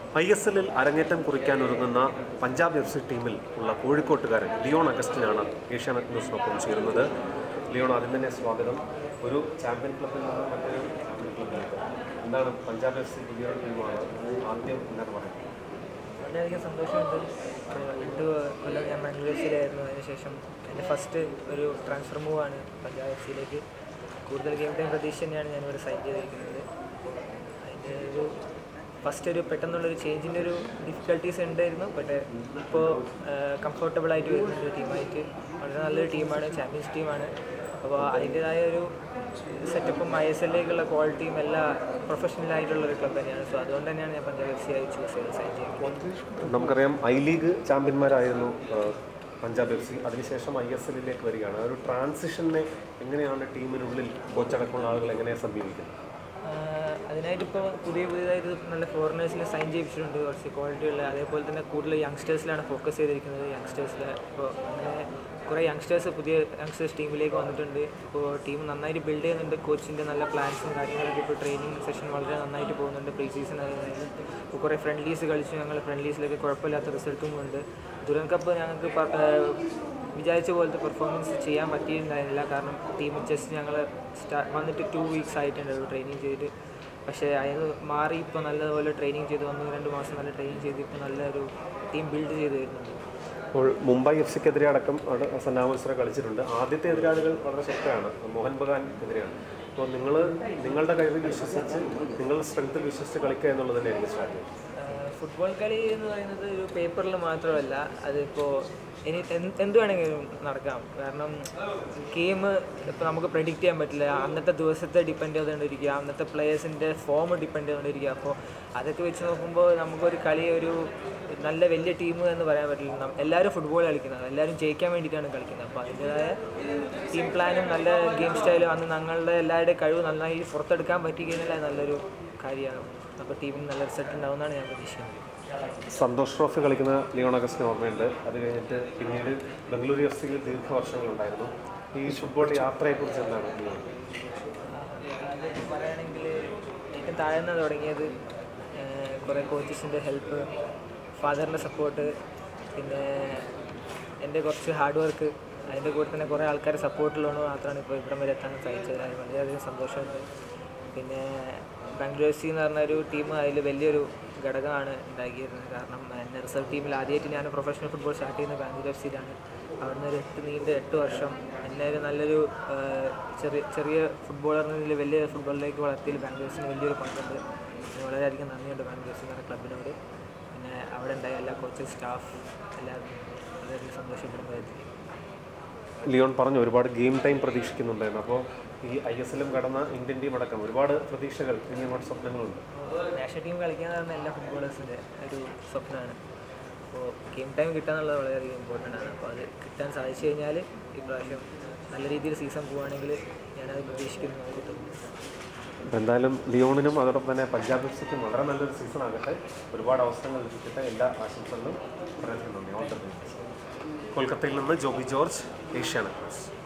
I S എല്ലിൽ അരങ്ങേറ്റം കുറിക്കാൻ ഒരുങ്ങുന്ന പഞ്ചാബ് എഫ് സി ടീമിൽ ഉള്ള കോഴിക്കോട്ടുകാരൻ ലിയോൺ അഗസ്റ്റിനാണ് ഏഷ്യാനെറ്റ് ന്യൂസിനൊപ്പം ചേരുന്നത് ലിയോൺ ആദ്യം തന്നെ സ്വാഗതം ഒരു ചാമ്പ്യൻ ക്ലബിൽ നിന്ന് മറ്റൊരു ചാമ്പ്യൻ ക്ലബിലേക്ക് എന്താണ് പഞ്ചാബ് എഫ് സി പുതിയ ടീമാണ് ആദ്യം എന്താണ് പറയുന്നത് വളരെയധികം സന്തോഷമുണ്ട് ഒരു രണ്ട് കൊല്ലം ഞാൻ ബാംഗ്ലൂരിലായിരുന്നു അതിനുശേഷം എൻ്റെ ഫസ്റ്റ് ഒരു ട്രാൻസ്ഫർ മൂവാണ് പഞ്ചാബ് എഫ് സിയിലേക്ക് കൂടുതൽ ഗെയിം ടൈം പ്രതീക്ഷ തന്നെയാണ് ഞാനിവിടെ സൈൻ ചെയ്തിരിക്കുന്നത് അപ്പോൾ അതിൻ്റെ ഒരു ഫസ്റ്റ് ഒരു പെട്ടെന്നുള്ളൊരു ചേഞ്ചിൻ്റെ ഒരു ഡിഫിക്കൽട്ടീസ് ഉണ്ടായിരുന്നു പക്ഷേ ഇപ്പോൾ കംഫർട്ടബിൾ ആയിട്ട് വരുന്ന ഒരു ടീമായിട്ട് വളരെ നല്ലൊരു ടീമാണ് ചാമ്പ്യൻസ് ടീമാണ് അപ്പോൾ അതിൻ്റെതായ ഒരു സെറ്റപ്പും ഐ എസ് എല്ലിലേക്കുള്ള ക്വാളിറ്റിയും എല്ലാം പ്രൊഫഷണൽ ആയിട്ടുള്ള ഒരു ക്ലബ് തന്നെയാണ് സോ അതുകൊണ്ട് തന്നെയാണ് ഞാൻ പഞ്ചാബ് എഫ് സി ആയി ചൂസ് ചെയ്ത് സൈൻ ചെയ്യുന്നത് നമുക്കറിയാം ഐ ലീഗ് ചാമ്പ്യന്മാരായിരുന്നു ആ, പഞ്ചാബ് എഫ് സി അതിനുശേഷം ഐ എസ് എല്ലിലേക്ക് വരികയാണ് ആ ഒരു ട്രാൻസിഷനെ എങ്ങനെയാണ് ടീമിനുള്ളിൽ കോച്ചടക്കമുള്ള ആളുകൾ എങ്ങനെ സമീപിക്കുന്നത് ആഹ് അതിനായിട്ട് ഇപ്പോൾ പുതിയ പുതിയതായിട്ട് നല്ല ഫോറിനേഴ്സിനെ സൈൻ ചെയ്യിപ്പിച്ചിട്ടുണ്ട് കുറച്ച് ക്വാളിറ്റി ഉള്ള അതേപോലെ തന്നെ കൂടുതൽ യങ്സ്റ്റേഴ്സിലാണ് ഫോക്കസ് ചെയ്തിരിക്കുന്നത് യങ്സ്റ്റേഴ്സിൽ ഇപ്പോൾ അങ്ങനെ കുറേ യങ്സ്റ്റേഴ്സ് പുതിയ യങ്സ്റ്റേഴ്സ് ടീമിലേക്ക് വന്നിട്ടുണ്ട് ഇപ്പോൾ ടീം നന്നായിട്ട് ബിൽഡ് ചെയ്യുന്നുണ്ട് കോച്ചിൻ്റെ നല്ല പ്ലാൻസും കാര്യങ്ങളൊക്കെ ഇപ്പോൾ ട്രെയിനിങ് സെഷൻ വളരെ നന്നായിട്ട് പോകുന്നുണ്ട് പ്രീ സീസൺ ആയിരുന്നു ഇപ്പോൾ കുറേ ഫ്രണ്ട്ലീസ് കളിച്ചു ഞങ്ങൾ ഫ്രണ്ട്ലീസിലൊക്കെ കുഴപ്പമില്ലാത്ത റിസൾട്ടും ഉണ്ട് ദുരൻ കപ്പ് ഞങ്ങൾക്ക് പ- ആഹ് വിചാരിച്ച പോലത്തെ പെർഫോമൻസ് ചെയ്യാൻ പറ്റിയിട്ടുണ്ടായിരുന്നില്ല കാരണം ടീം ജസ്റ്റ് ഞങ്ങൾ സ്റ്റാ വന്നിട്ട് ടു വീക്സ് ആയിട്ടുണ്ടായിരുന്നു ട്രെയിനിങ് ചെയ്തിട്ട് പക്ഷേ അതിന് മാറി ഇപ്പോൾ നല്ലതുപോലെ ട്രെയിനിങ് ചെയ്ത് ഒന്ന് രണ്ട് മാസം നല്ല ട്രെയിനിങ് ചെയ്ത് ഇപ്പോൾ നല്ലൊരു ടീം ബിൽഡ് ചെയ്ത് വരുന്നുണ്ട് അപ്പോൾ മുംബൈ എഫ് സിക്കെതിരെ അടക്കം അവിടെ സന്നാമത്സരം കളിച്ചിട്ടുണ്ട് ആദ്യത്തെ എതിരാളികൾ വളരെ ശക്തമാണ് മോഹൻ ബഗാൻ എതിരെയാണ് അപ്പോൾ നിങ്ങൾ നിങ്ങളുടെ കഴിവിൽ വിശ്വസിച്ച് നിങ്ങളുടെ സ്ട്രെങ്ത്തിൽ വിശ്വസിച്ച് കളിക്കുക എന്നുള്ളത് തന്നെയായിരിക്കും സ്ട്രാറ്റജി ആഹ് ഫുട്ബോൾ കളി എന്ന് പറയുന്നത് ഒരു പേപ്പറിൽ മാത്രമല്ല അതിപ്പോൾ ഇനി എന്ത് എന്ത് വേണമെങ്കിലും നടക്കാം കാരണം ഗെയിം ഇപ്പോൾ നമുക്ക് പ്രെഡിക്റ്റ് ചെയ്യാൻ പറ്റില്ല അന്നത്തെ ദിവസത്തെ ഡിപ്പെൻഡ് ചെയ്തുകൊണ്ടിരിക്കുക അന്നത്തെ പ്ലേയേഴ്സിൻ്റെ ഫോം ഡിപ്പെൻഡ് ചെയ്തുകൊണ്ടിരിക്കുക അപ്പോൾ അതൊക്കെ വെച്ച് നോക്കുമ്പോൾ നമുക്കൊരു കളി ഒരു നല്ല വലിയ ടീം എന്ന് പറയാൻ പറ്റില്ല നം- എല്ലാവരും ഫുട്ബോൾ കളിക്കുന്നത് എല്ലാവരും ജയിക്കാൻ വേണ്ടിയിട്ടാണ് കളിക്കുന്നത് അപ്പോൾ അതിൻ്റെതായ ടീം പ്ലാനും നല്ല ഗെയിം സ്റ്റൈലും അന്ന് ഞങ്ങളുടെ എല്ലാവരുടെയും കഴിവ് നന്നായി പുറത്തെടുക്കാൻ പറ്റി കഴിഞ്ഞാൽ അത് നല്ലൊരു കാര്യമാണ് അപ്പോൾ ടീമിന് നല്ല റിസൾട്ട് ഉണ്ടാവുമെന്നാണ് ഞാൻ പ്രതീക്ഷിക്കുന്നത് സന്തോഷ് ട്രോഫി കളിക്കുന്ന ലിയോൺ അഗസ്റ്റിന് ഓർമ്മയുണ്ട് അത് കഴിഞ്ഞിട്ട് പിന്നീട് ബംഗളൂരു എഫ് സിയിൽ ദീർഘവർഷങ്ങളുണ്ടായിരുന്നു ഈ ഫുട്ബോൾ യാത്രയെക്കുറിച്ച് എന്താണ് ലിയോൺ? അത് പറയുകയാണെങ്കിൽ ഏറ്റവും താഴ്ന്ന തുടങ്ങിയത് കുറേ കോച്ചസിൻ്റെ ഹെൽപ്പ് ഫാദറിൻ്റെ സപ്പോർട്ട് പിന്നെ എൻ്റെ കുറച്ച് ഹാർഡ് വർക്ക് അതിൻ്റെ കൂടെ തന്നെ കുറേ ആൾക്കാരെ സപ്പോർട്ടുള്ളതുകൊണ്ട് മാത്രമാണ് ഇപ്പോൾ ഇവിടം വരെ എത്താൻ സാധിച്ചത് അത് വളരെയധികം സന്തോഷമുണ്ട് പിന്നെ ബാംഗ്ലൂർ എഫ് സി എന്ന് പറഞ്ഞ ഒരു ടീം അതിൽ വലിയൊരു ഘടകമാണ് ഉണ്ടാക്കിയിരുന്നത് കാരണം എൻ്റെ റിസർവ് ടീമിൽ ആദ്യമായിട്ട് ഞാൻ പ്രൊഫഷണൽ ഫുട്ബോൾ സ്റ്റാർട്ട് ചെയ്യുന്നത് ബാംഗ്ലൂർ എഫ് സിയിലാണ് അവിടുന്ന് ഒരു എട്ട് നീണ്ട എട്ട് വർഷം എന്നെ ഒരു നല്ലൊരു ആ, ചെറിയ ചെറിയ ഫുട്ബോളർ എന്നതിൽ വലിയ ഫുട്ബോളിലേക്ക് വളർത്തിയതിൽ ബാംഗ്ലൂർസിന് വലിയൊരു പങ്കുണ്ട് അതിന് വളരെയധികം നന്ദിയുണ്ട് ബാംഗ്ലൂർസ് എന്ന ക്ലബിനോട് പിന്നെ അവിടെ ഉണ്ടായ എല്ലാ കോച്ചസ് സ്റ്റാഫ് എല്ലാവരും വളരെയധികം സന്തോഷപ്പെടുമ്പോഴത്തേക്ക് ലിയോൺ പറഞ്ഞു ഒരുപാട് ഗെയിം ടൈം പ്രതീക്ഷിക്കുന്നുണ്ടായിരുന്നു അപ്പോൾ ഈ ഐ എസ് എല്ലും കടന്ന ഇന്ത്യൻ ടീം അടക്കം ഒരുപാട് പ്രതീക്ഷകൾ ഇനി അങ്ങോട്ട് സ്വപ്നങ്ങളുണ്ട് നാഷണൽ ടീം കളിക്കുക എന്ന് പറഞ്ഞാൽ എല്ലാ ഫുട്ബോളേഴ്സിൻ്റെ ഒരു സ്വപ്നമാണ് അപ്പോൾ ഗെയിം ടൈം കിട്ടുക എന്നുള്ളത് വളരെയധികം ഇമ്പോർട്ടൻ്റ് ആണ് അപ്പോൾ അത് കിട്ടാൻ സാധിച്ചു കഴിഞ്ഞാൽ ഇപ്രാവശ്യം നല്ല രീതിയിൽ സീസൺ പോവുകയാണെങ്കിൽ ഞാനത് പ്രതീക്ഷിക്കുന്നു കിട്ടും അപ്പോൾ എന്തായാലും ലിയോണിനും അതോടൊപ്പം തന്നെ പഞ്ചാബ് എഫ് സിക്കും വളരെ നല്ലൊരു സീസൺ ആകട്ടെ ഒരുപാട് അവസരങ്ങൾ ലഭിക്കട്ടെ എല്ലാ ആശംസകളും പറയുന്നുണ്ട് ഓൾ ദ ബെസ്റ്റ് കൊൽക്കത്തയിൽ നിന്ന് ജോബി ജോർജ് ഏഷ്യാനെറ്റ് ന്യൂസ്